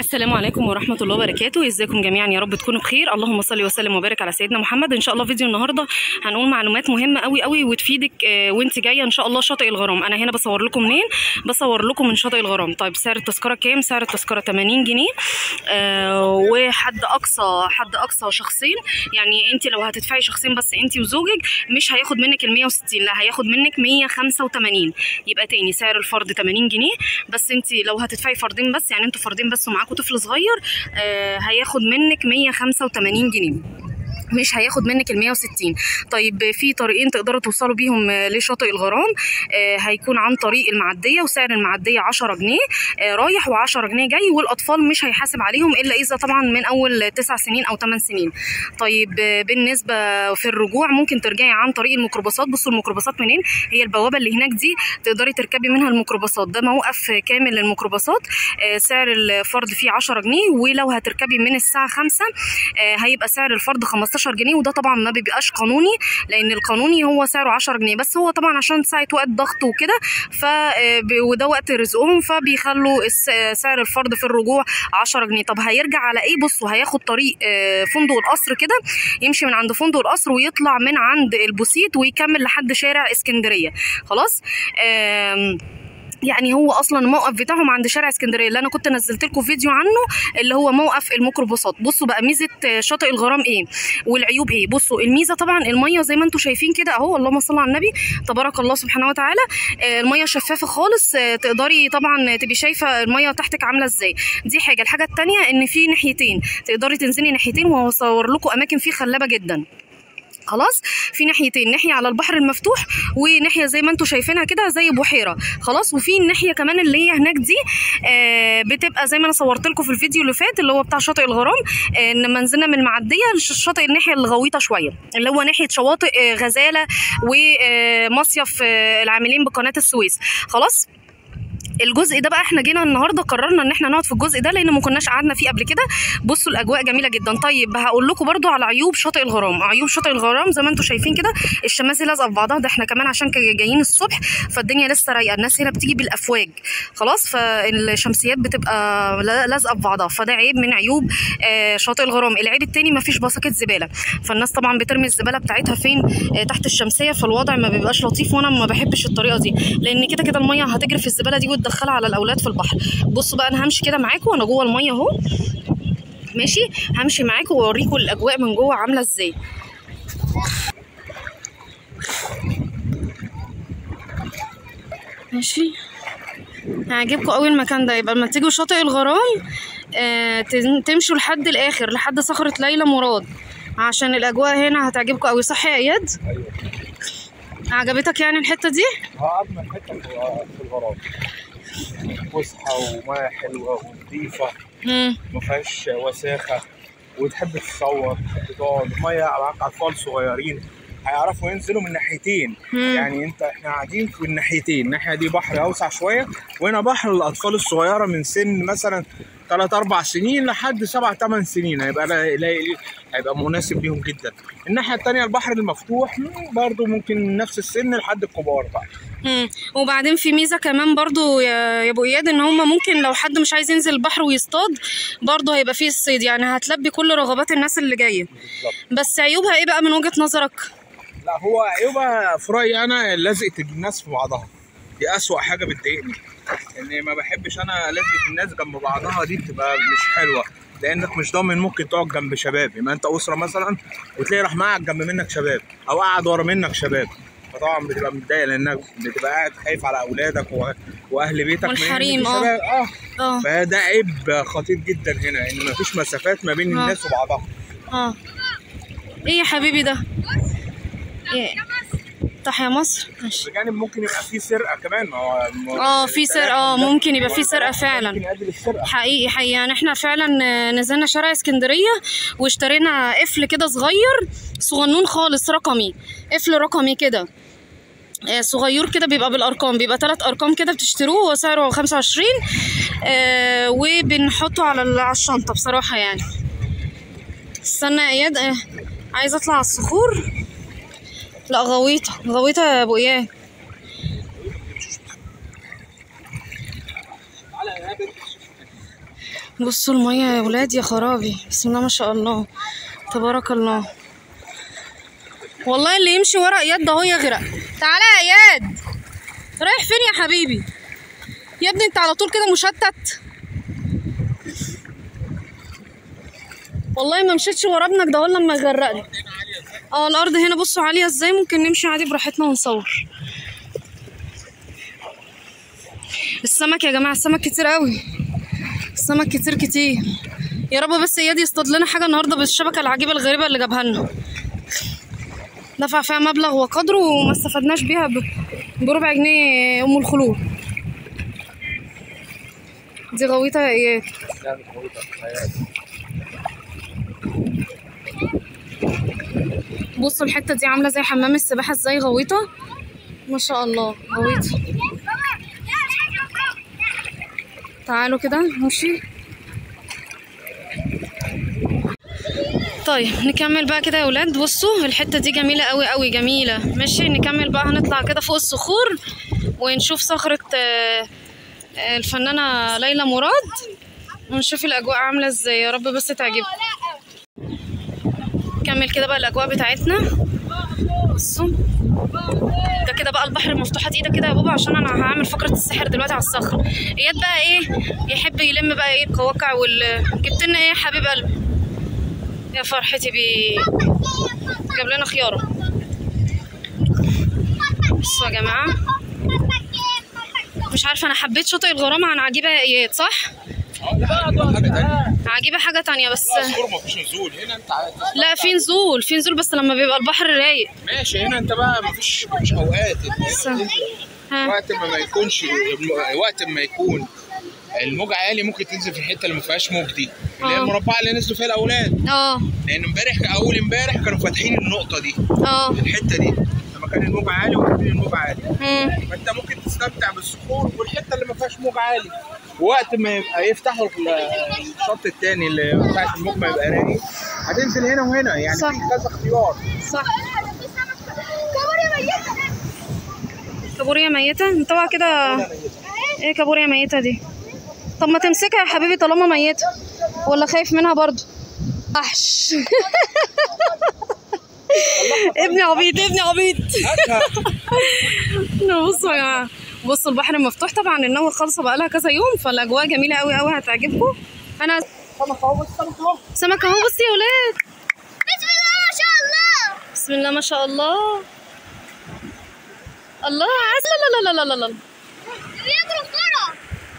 السلام عليكم ورحمة الله وبركاته ازيكم جميعا يا رب تكونوا بخير اللهم صل وسلم وبارك على سيدنا محمد ان شاء الله فيديو النهارده هنقول معلومات مهمة قوي قوي وتفيدك آه، وانت جاية ان شاء الله شاطئ الغرام انا هنا بصور لكم منين بصور لكم من شاطئ الغرام طيب سعر التذكرة كام سعر التذكرة 80 جنيه آه وحد اقصى حد اقصى شخصين يعني انت لو هتدفعي شخصين بس انت وزوجك مش هياخد منك ال 160 لا هياخد منك 185 يبقى تاني سعر الفرد 80 جنيه بس انت لو هتدفعي فردين بس يعني انتوا فردين بس ومعاكم طفل صغير آه هياخد منك 185 جنيه مش هياخد منك ال 160 طيب في طريقين تقدروا توصلوا بيهم آه، لشاطئ الغرام آه، هيكون عن طريق المعديه وسعر المعديه 10 جنيه آه، رايح و10 جنيه جاي والاطفال مش هيحاسب عليهم الا اذا طبعا من اول 9 سنين او 8 سنين طيب آه، بالنسبه في الرجوع ممكن ترجعي عن طريق الميكروباصات بصوا الميكروباصات منين هي البوابه اللي هناك دي تقدري تركبي منها الميكروباصات ده موقف كامل للميكروباصات آه، سعر الفرد فيه 10 جنيه ولو هتركبي من الساعه 5 آه، هيبقى سعر الفرد 15 جنيه وده طبعا ما بيبقاش قانوني لان القانوني هو سعره 10 جنيه بس هو طبعا عشان ساعه وقت ضغط وكده ف آه، ب- وده وقت رزقهم فبيخلوا الس- آه، سعر الفرد في الرجوع 10 جنيه طب هيرجع على ايه بصوا هياخد طريق آه، فندق القصر كده يمشي من عند فندق القصر ويطلع من عند البوسيت ويكمل لحد شارع اسكندريه خلاص آم، يعني هو اصلا الموقف بتاعهم عند شارع اسكندريه اللي انا كنت نزلت لكم فيديو عنه اللي هو موقف الميكروباصات بصوا بقى ميزه آه، شاطئ الغرام ايه والعيوب ايه بصوا الميزه طبعا الميه زي ما انتم شايفين كده اهو اللهم صل على النبي تبارك الله سبحانه وتعالى آه، الميه شفافه خالص آه، تقدري طبعا تبقي شايفه الميه تحتك عامله ازاي دي حاجه الحاجه التانية ان في ناحيتين تقدري تنزلي ناحيتين وهصور لكم اماكن فيه خلابه جدا خلاص في ناحيتين ناحيه على البحر المفتوح وناحيه زي ما انتم شايفينها كده زي بحيره خلاص وفي الناحيه كمان اللي هي هناك دي آه بتبقى زي ما انا صورت لكم في الفيديو اللي فات اللي هو بتاع شاطئ الغرام آه لما نزلنا من المعديه الشاطئ الناحيه الغويطه شويه اللي هو ناحيه شواطئ آه غزاله ومصيف آه العاملين بقناه السويس خلاص الجزء ده بقى احنا جينا النهارده قررنا ان احنا نقعد في الجزء ده لان ما كناش قعدنا فيه قبل كده بصوا الاجواء جميله جدا طيب هقول لكم برضو على عيوب شاطئ الغرام عيوب شاطئ الغرام زي ما انتم شايفين كده الشماسي لازقه في بعضها ده احنا كمان عشان كا- جايين الصبح فالدنيا لسه رايقه الناس هنا بتيجي بالافواج خلاص فالشمسيات بتبقى لا- لازقه في بعضها فده عيب من عيوب آه، شاطئ الغرام العيب التاني مفيش باسكت زباله فالناس طبعا بترمي الزباله بتاعتها فين آه، تحت الشمسيه فالوضع ما بيبقاش لطيف وانا ما بحبش الطريقه دي لان كده كده الميه هتجري في الزباله دي وتدخلها على الاولاد في البحر بصوا بقى انا همشي كده معاكم وانا جوه الميه اهو ماشي همشي معاكم واوريكم الاجواء من جوه عامله ازاي ماشي هيعجبكم قوي المكان ده يبقى لما تيجوا شاطئ الغرام آه تن- تمشوا لحد الاخر لحد صخرة ليلى مراد عشان الاجواء هنا هتعجبكم قوي صح يا اياد ايوه عجبتك يعني الحته دي اه اجمل حته في في الغرام فسحه وميه حلوه ونظيفه مم. ما فيهاش وساخه وتحب تصور تحب تقعد ميه معاك اطفال صغيرين هيعرفوا ينزلوا من ناحيتين مم. يعني انت احنا قاعدين في الناحيتين الناحيه دي بحر اوسع شويه وهنا بحر للاطفال الصغيره من سن مثلا 3 4 سنين لحد 7 8 سنين هيبقى لا- لا- هيبقى مناسب ليهم جدا الناحيه الثانيه البحر المفتوح مم، برضو ممكن نفس السن لحد الكبار بقى مم. وبعدين في ميزه كمان برضو يا يا ابو اياد ان هم ممكن لو حد مش عايز ينزل البحر ويصطاد برضو هيبقى فيه الصيد يعني هتلبي كل رغبات الناس اللي جايه بالظبط بس عيوبها ايه بقى من وجهه نظرك لا هو عيوبها في رايي انا لزقه الناس في بعضها دي اسوأ حاجه بتضايقني ان ما بحبش انا لزقه الناس جنب بعضها دي بتبقى مش حلوه لانك مش ضامن ممكن تقعد جنب شباب يبقى انت اسره مثلا وتلاقي راح معك جنب منك شباب او قاعد ورا منك شباب فطبعا بتبقى متضايق لانك بتبقى قاعد خايف على اولادك و... واهل بيتك من إن في والحريم، اه. شباب. اه اه فده عيب خطير جدا هنا ان مفيش مسافات ما بين اه. الناس وبعضها اه ايه يا حبيبي ده ايه تحيا مصر ماشي بجانب ممكن يبقى في سرقه كمان ما هو اه في سرقه اه ممكن يبقى في سرقه ممكن فعلا يقابل السرقه حقيقي حقيقي يعني احنا فعلا آه، نزلنا شارع اسكندريه واشترينا قفل كده صغير صغنون خالص رقمي قفل رقمي كده آه، صغير كده بيبقى بالارقام بيبقى ثلاث ارقام كده بتشتروه وسعره 25 آه وبنحطه على ال- على الشنطه بصراحه يعني استنى يا اياد آه عايزه اطلع على الصخور لا غويطه غويطه يا ابو اياد بصوا المية يا ولاد يا خرابي بسم الله ما شاء الله تبارك الله والله اللي يمشي ورا اياد ده هو يغرق تعالى يا اياد رايح فين يا حبيبي يا ابني انت على طول كده مشتت والله ما مشيتش ورا ابنك ده هو لما يغرقني اه الارض هنا بصوا عاليه ازاي ممكن نمشي عادي براحتنا ونصور السمك يا جماعه السمك كتير قوي السمك كتير كتير يا رب بس اياد يصطاد لنا حاجه النهارده بالشبكه العجيبه الغريبه اللي جابها لنا دفع فيها مبلغ وقدره وما استفدناش بيها ب- بربع جنيه ام الخلول دي غويطه يا اياد بصوا الحته دي عامله زي حمام السباحه ازاي غويطه ما شاء الله غويطه تعالوا كده نمشي طيب نكمل بقى كده يا ولاد بصوا الحته دي جميله قوي قوي جميله ماشي نكمل بقى هنطلع كده فوق الصخور ونشوف صخره آه، آه، الفنانه ليلى مراد ونشوف الاجواء عامله ازاي يا رب بس تعجبكم نكمل كده بقى الاجواء بتاعتنا بصوا ده كده بقى البحر المفتوح هات ايدك كده يا بابا عشان انا هعمل فقره السحر دلوقتي على الصخر اياد بقى ايه يحب يلم بقى ايه القواقع وال جبت لنا ايه يا حبيب قلبي يا فرحتي بيه جاب لنا خياره بصوا يا جماعه مش عارفه انا حبيت شاطئ الغرام عن عجيبه يا اياد صح حاجه تانية عجيبه حاجه تانية بس صخور مفيش نزول هنا انت عادي لا في نزول في نزول بس لما بيبقى البحر رايق ماشي هنا انت بقى مفيش مفيش اوقات انت هنا صح. بتنزل ها وقت ما ما يكونش وقت ما يكون الموج عالي ممكن تنزل في الحته اللي ما فيهاش موج دي اللي هي آه. المربعه اللي نزلوا فيها الاولاد اه لان امبارح اول امبارح كانوا فاتحين النقطه دي اه الحته دي لما كان الموج عالي وقافلين الموج عالي مم. فانت ممكن تستمتع بالصخور والحته اللي ما فيهاش موج عالي وقت ما يبقى يفتحوا ال- الشط التاني اللي بتاعت الموج ما يبقى رايق هتنزل هنا وهنا يعني صح. في كذا اختيار صح كابوريا ميتة طبعا كده ايه كابوريا ميتة دي طب ما تمسكها يا حبيبي طالما ميتة ولا خايف منها برضو وحش ابني عبيط ابني عبيط بصوا يا جماعه بصوا البحر مفتوح طبعا النوى خالصه بقالها كذا يوم فالاجواء جميله قوي قوي هتعجبكم انا سمك اهو بص سمك اهو سمك اهو بصي يا ولاد بسم الله ما شاء الله بسم الله ما شاء الله الله عسل لا لا لا لا لا لا بيجروا الكرة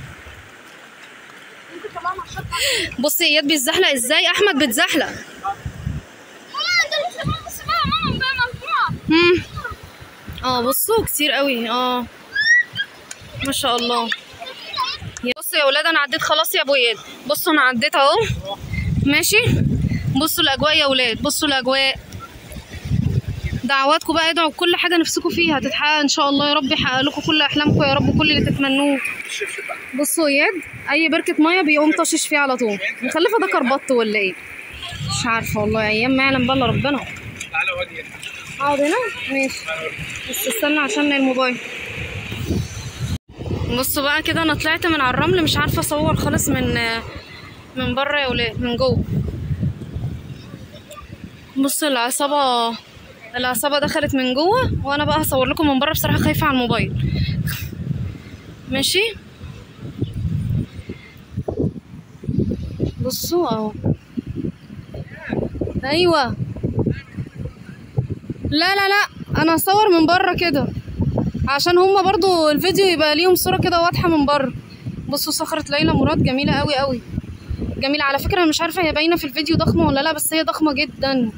بصي اياد بيتزحلق ازاي احمد بيتزحلق ماما ده لسه ماما بس ماما ماما ده ممنوع امم اه بصوا كتير قوي اه ما شاء الله بصوا يا ولاد انا عديت خلاص يا ابو اياد بصوا انا عديت اهو ماشي بصوا الاجواء يا ولاد بصوا الاجواء دعواتكم بقى ادعوا بكل حاجه نفسكم فيها هتتحقق ان شاء الله يا رب يحقق لكم كل احلامكم يا رب كل اللي تتمنوه بصوا اياد اي بركه ميه بيقوم طشش فيها على طول مخلفه ده كربط ولا ايه مش عارفه والله ايام ما يعلم بالله ربنا تعالى وادي اقعد هنا ماشي بس استنى عشان الموبايل بصوا بقى كده انا طلعت من على الرمل مش عارفه اصور خالص من من بره يا ولاد من جوه بصوا العصابه العصابه دخلت من جوه وانا بقى هصور لكم من بره بصراحه خايفه على الموبايل ماشي بصوا اهو ايوه لا لا لا انا هصور من بره كده عشان هما برضو الفيديو يبقى ليهم صورة كده واضحة من بره بصوا صخرة ليلى مراد جميلة قوي قوي جميلة على فكرة انا مش عارفة هي باينة في الفيديو ضخمة ولا لا بس هي ضخمة جدا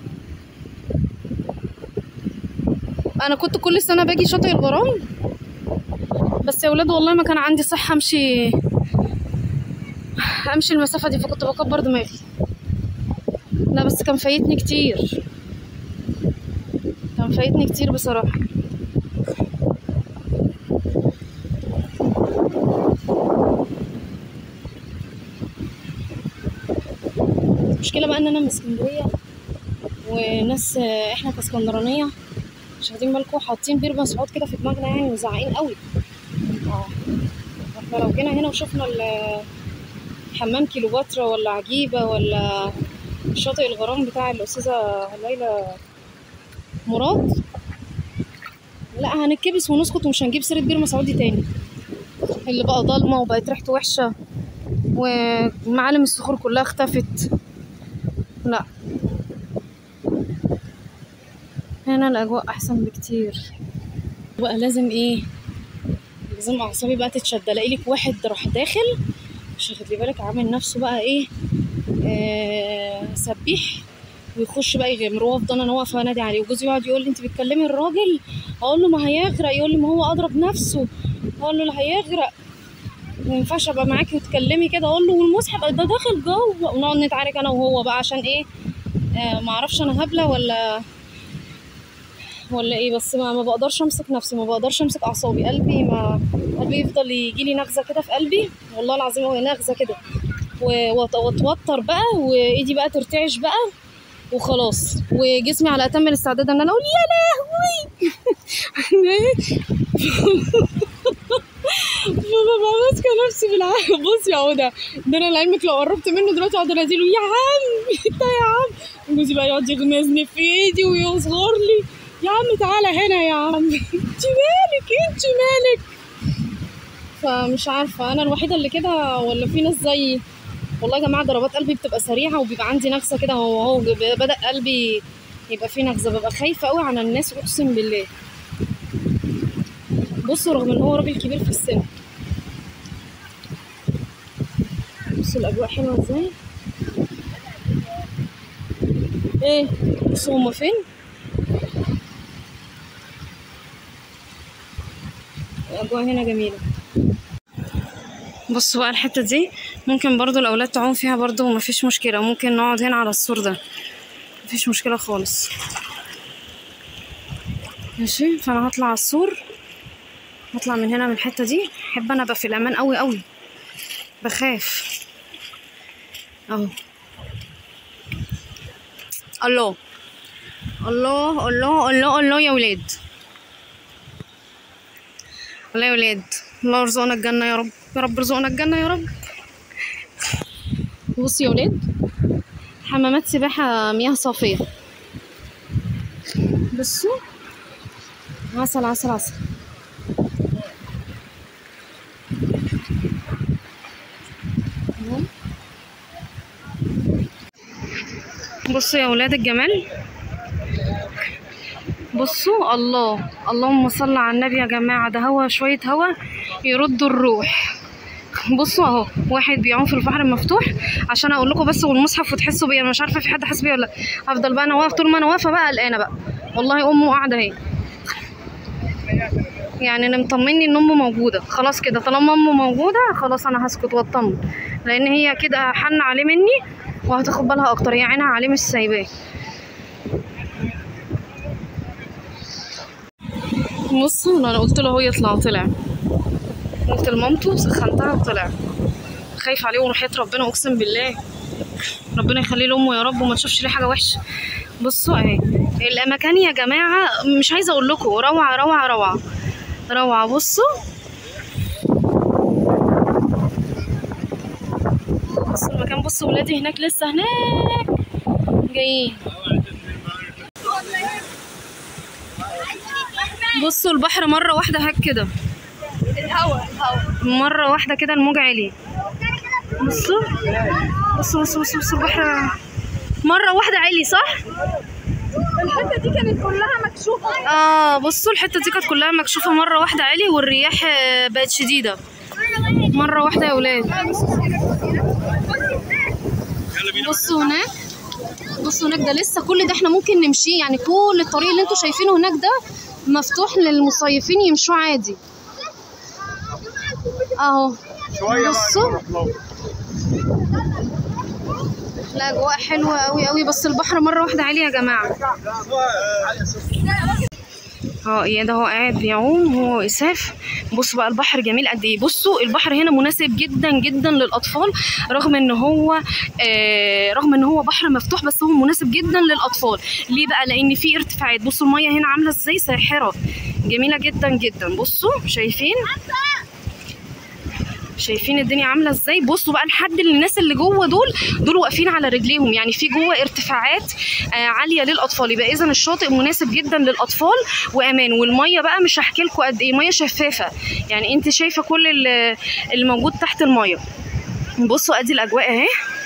انا كنت كل سنة باجي شاطئ الغرام بس يا ولاد والله ما كان عندي صحة امشي امشي المسافة دي فكنت بكبر دماغي لا بس كان فايتني كتير كان فايتني كتير بصراحة المشكلة بقى ان انا من اسكندرية وناس احنا كاسكندرانية مش واخدين بالكم حاطين بير مسعود كده في دماغنا يعني وزعقين قوي اه احنا لو جينا هنا وشفنا ال- حمام كيلوباترا ولا عجيبه ولا شاطئ الغرام بتاع الاستاذه ليلى مراد لا هنتكبس ونسكت ومش هنجيب سيره بير مسعودي تاني اللي بقى ضلمه وبقت ريحته وحشه ومعالم الصخور كلها اختفت لا هنا الاجواء احسن بكتير بقى لازم ايه لازم اعصابي بقى تتشد الاقي لك واحد راح داخل مش واخد لي بالك عامل نفسه بقى ايه آه سبيح ويخش بقى يغامر وافضل انا واقفه انادي عليه وجوزي يقعد يقول لي انت بتكلمي الراجل اقول له ما هيغرق يقول لي ما هو اضرب نفسه اقول له لا هيغرق ما ينفعش ابقى معاكي وتكلمي كده اقول له والمصحف ده داخل جوه ونقعد نتعارك انا وهو بقى عشان ايه آه ما اعرفش انا هبله ولا ولا ايه بس ما, ما بقدرش امسك نفسي ما بقدرش امسك اعصابي قلبي ما قلبي يفضل يجي لي نغزه كده في قلبي والله العظيم هو نغزه كده و- وات- واتوتر بقى وايدي بقى ترتعش بقى وخلاص وجسمي على اتم الاستعداد ان انا اقول يا لهوي فببقى ماسكه نفسي بالعافيه بص يا هدى ده انا لعلمك لو قربت منه دلوقتي اقعد اناديله يا عم انت يا عم جوزي بقى يقعد يغمزني في ايدي ويصغر لي يا عم تعالى هنا يا عم انت مالك انت مالك فمش عارفه انا الوحيده اللي كده ولا في ناس زيي والله يا جماعه ضربات قلبي بتبقى سريعه وبيبقى عندي نغزه كده هو هو بدا قلبي يبقى فيه نغزه ببقى خايفه قوي على الناس اقسم بالله بصوا رغم ان هو راجل كبير في السن بصوا الاجواء حلوه ازاي ايه بصوا هما فين الاجواء هنا جميله بصوا بقى الحته دي ممكن برضو الاولاد تعوم فيها برضو مفيش مشكله ممكن نقعد هنا على السور ده مفيش مشكله خالص ماشي فانا هطلع على السور هطلع من هنا من الحته دي احب انا ابقى في الامان قوي قوي بخاف اهو الله الله الله الله الله يا ولاد الله يا ولاد الله يرزقنا الجنة يا رب يا رب ارزقنا الجنة يا رب بصوا يا ولاد حمامات سباحة مياه صافية بصوا عسل عسل عسل أهو. بصوا يا ولاد الجمال بصوا الله اللهم صل على النبي يا جماعة ده هوا شوية هوا يردوا الروح بصوا اهو واحد بيعوم في البحر المفتوح عشان اقول لكم بس والمصحف وتحسوا بيا انا مش عارفه في حد حاسس بيا ولا لأ. هفضل بقى انا واقف طول ما انا واقفه بقى قلقانه بقى والله امه قاعده اهي يعني انا مطمني ان امه موجوده خلاص كده طالما امه موجوده خلاص انا هسكت واطمن لان هي كده حن عليه مني وهتاخد بالها اكتر هي عينها عليه مش سايباه بصوا انا قلت له هو يطلع طلع قلت لمامته سخنتها وطلع خايف عليه وحياة ربنا اقسم بالله ربنا يخليه لامه يا رب وما تشوفش ليه حاجه وحشه بصوا اهي الاماكن يا جماعه مش عايزه اقول لكم روعه روعه روعه روعه بصوا بصوا المكان بصوا ولادي هناك لسه هناك جايين بصوا البحر مرة واحدة هك كده الهوا الهوا مرة واحدة كده الموج عالي بصوا بصوا بصوا بصوا, بصوا البحر مرة واحدة عالي صح؟ الحته دي كانت كلها مكشوفه اه بصوا الحتة دي كانت كلها مكشوفة مرة واحدة عالي والرياح آه، بقت شديدة مرة واحدة يا ولاد بصوا هناك بصوا هناك ده لسه كل ده احنا ممكن نمشيه يعني كل الطريق اللي انتوا شايفينه هناك ده مفتوح للمصيفين يمشوا عادي اهو شويه بقى بصوا. نروح له. الاجواء حلوه قوي قوي بس البحر مره واحده عالي يا جماعه اه يا ده هو قاعد بيعوم هو واساف بصوا بقى البحر جميل قد ايه بصوا البحر هنا مناسب جدا جدا للاطفال رغم ان هو آه رغم ان هو بحر مفتوح بس هو مناسب جدا للاطفال ليه بقى لان في ارتفاعات بصوا الميه هنا عامله ازاي ساحره جميله جدا جدا بصوا شايفين شايفين الدنيا عامله ازاي بصوا بقى لحد الناس اللي جوه دول دول واقفين على رجليهم يعني في جوه ارتفاعات آه عاليه للاطفال يبقى اذا الشاطئ مناسب جدا للاطفال وامان والميه بقى مش هحكي لكم قد ايه ميه شفافه يعني انت شايفه كل ال- اللي موجود تحت الميه بصوا ادي الاجواء اهي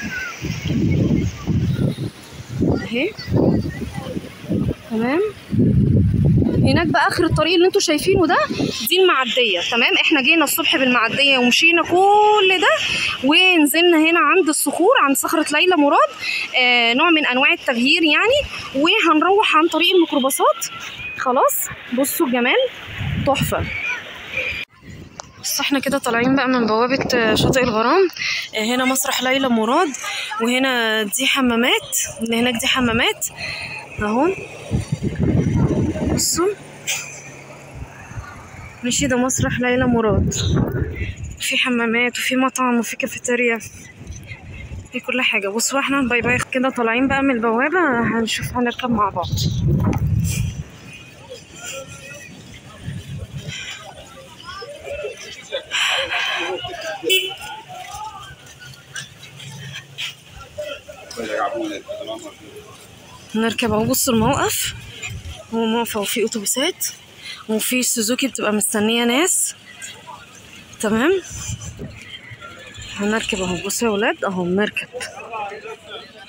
اهي تمام هناك بقى اخر الطريق اللي انتوا شايفينه ده دي المعديه تمام احنا جينا الصبح بالمعديه ومشينا كل ده ونزلنا هنا عند الصخور عند صخره ليلى مراد آه نوع من انواع التغيير يعني وهنروح عن طريق الميكروباصات خلاص بصوا الجمال تحفه بس احنا كده طالعين بقى من بوابة آه، شاطئ الغرام آه، هنا مسرح ليلى مراد وهنا دي حمامات اللي هناك دي حمامات اهو بصوا ماشي ده مسرح ليلى مراد في حمامات وفي مطعم وفي كافيتيريا في كل حاجة بصوا احنا باي باي كده طالعين بقى من البوابة هنشوف هنركب مع بعض نركب اهو بصوا الموقف هو موقف اهو فيه اتوبيسات وفي سوزوكي بتبقى مستنية ناس تمام هنركب اهو بصوا يا ولاد اهو بنركب